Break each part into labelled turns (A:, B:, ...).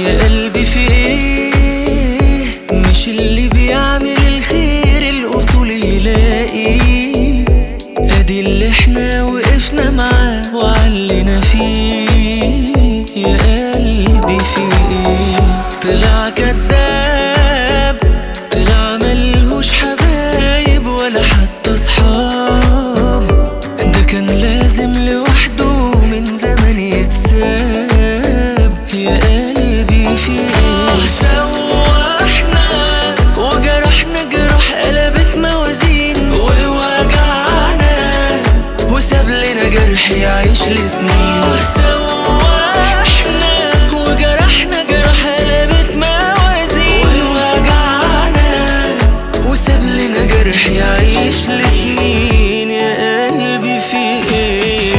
A: يا قلبي في ايه مش اللي بيعمل الخير الاصول يلاقي ادي اللي احنا وقفنا معاه وعلينا فيه يا قلبي في ايه طلع كداب طلع ملهوش حبايب ولا حتى اصحاب ده كان لازم لوحده من زمان يتساب يا قلبي في ايه سوحنا وجرحنا جرح قلبت موازين ووجعنا وساب لنا جرح يعيش لسنين سوحنا وجرحنا جرح قلبت موازين ووجعنا وساب لنا جرح يعيش لسنين يا قلبي في ايه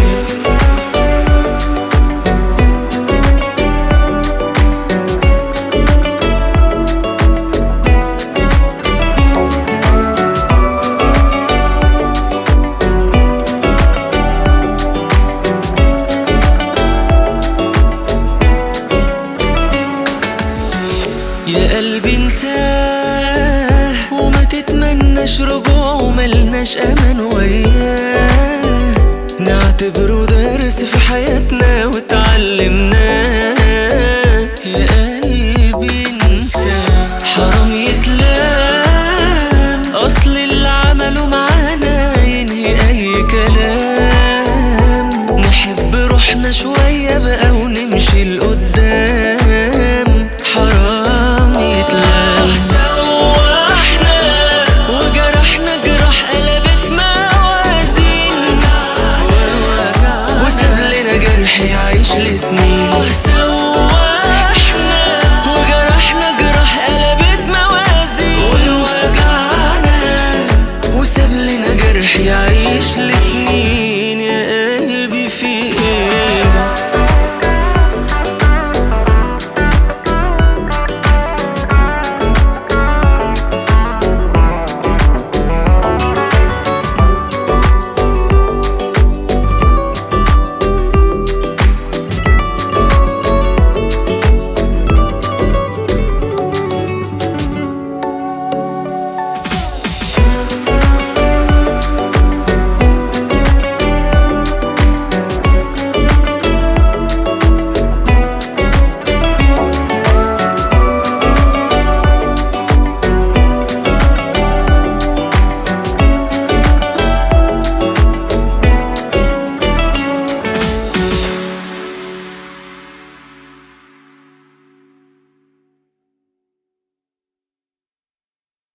A: يا قلبي انساه وما تتمناش رجوعه وملناش امان وياه نعتبره درس في حياتنا وتعلمناه يا قلبي انساه حرام